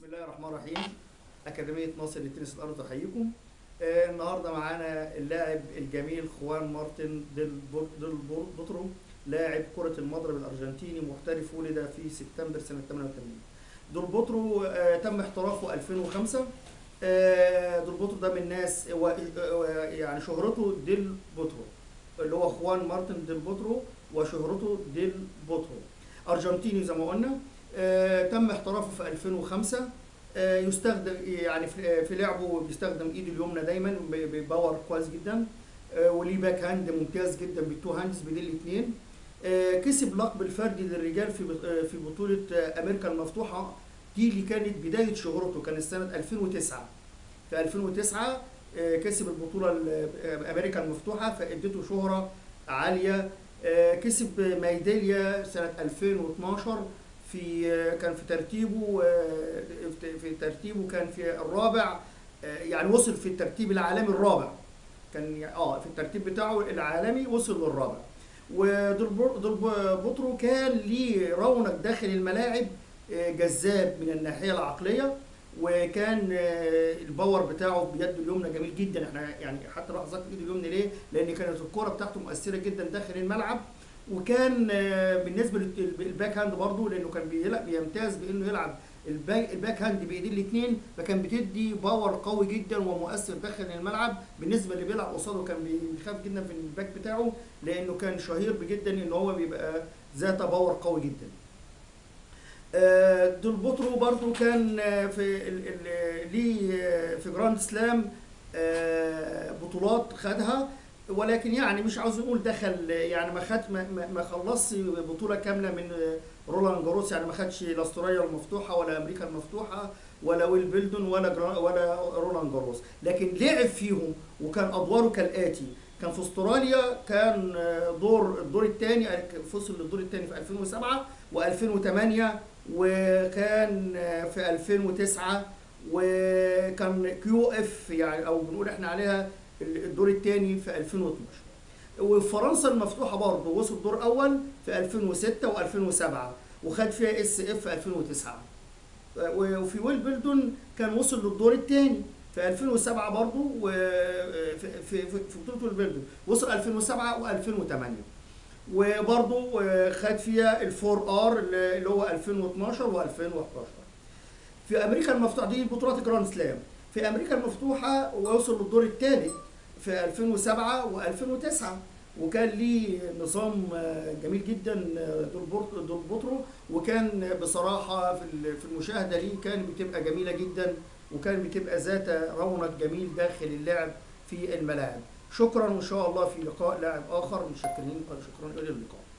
بسم الله الرحمن الرحيم أكاديمية ناصر للتنس الأرض تحييكم آه النهارده معانا اللاعب الجميل خوان مارتن ديل بور- ديل بور- بوترو لاعب كرة المضرب الأرجنتيني محترف ولد في سبتمبر سنة 88 دول بوترو آه تم احترافه 2005 آه دول بوترو ده من الناس هو آه، يعني شهرته ديل بوترو اللي هو خوان مارتن ديل بوترو وشهرته ديل بوترو أرجنتيني زي ما قلنا آه، تم احترافه في 2005 آه، يستخدم يعني في في لعبه بيستخدم ايده اليمنى دايما ب- بباور كويس جدا آه، وليه باك هاند ممتاز جدا بالتو هاندز بديل الاثنين كسب لقب الفردي للرجال في بط- آه، في بطوله آه، امريكا المفتوحه دي اللي كانت بدايه شهرته كانت سنه 2009 في 2009 آه، كسب البطوله ال- آه، امريكا المفتوحه فادته شهره عاليه آه، كسب ميداليه سنه 2012 في كان في ترتيبه آه، في- في ترتيبه كان في الرابع آه، يعني وصل في الترتيب العالمي الرابع كان يع- اه في الترتيب بتاعه العالمي وصل للرابع ودول بو- دول بو- بوترو كان ليه رونق داخل الملاعب آه، جذاب من الناحيه العقليه وكان آه، الباور بتاعه بيده اليمنى جميل جدا احنا يعني حتى لحظات ايده اليمنى ليه؟ لان كانت الكره بتاعته مؤثره جدا داخل الملعب وكان آه، بالنسبه للباك هاند برضه لانه كان بيلعب بيمتاز بانه يلعب الباك, الباك هاند بايديه الاثنين فكان بتدي باور قوي جدا ومؤثر داخل الملعب بالنسبه اللي بيلعب قصاده كان بيخاف جدا في الباك بتاعه لانه كان شهير جدا ان هو بيبقى ذات باور قوي جدا. آه، دول بوترو برضو كان آه، في ال- ال- ليه آه، في جراند سلام آه، بطولات خدها ولكن يعني مش عاوز اقول دخل يعني ما خد ما, ما- ما خلصش بطوله كامله من رولان جاروس يعني ما خدش لا استراليا المفتوحه ولا امريكا المفتوحه ولا ويل بيلدون ولا جرا ولا رولان جاروس لكن لعب فيهم وكان ادواره كالاتي كان في استراليا كان دور الدور الثاني فصل للدور الثاني في 2007 و2008 وكان في 2009 وكان كيو اف يعني او بنقول احنا عليها الدور الثاني في 2012 وفرنسا المفتوحه برضه وصل دور اول في 2006 و2007 وخد فيها اس اف في 2009 وفي ويل بيلدون كان وصل للدور الثاني في 2007 برضه وفي في في في بطوله ويل بيلدون وصل 2007 و2008 وبرضه خد فيها الفور ار اللي هو 2012 و2011 في امريكا المفتوحه دي بطولات جراند سلام في امريكا المفتوحه وصل للدور الثالث في 2007 و2009 وكان ليه نظام آه، جميل جدا آه، دول بورت- دول بوترو وكان بصراحه في ال- في المشاهده ليه كان بتبقى جميله جدا وكان بتبقى ذات رونق جميل داخل اللعب في الملاعب شكرا وان شاء الله في لقاء لاعب اخر متشكرين شكرا الى اللقاء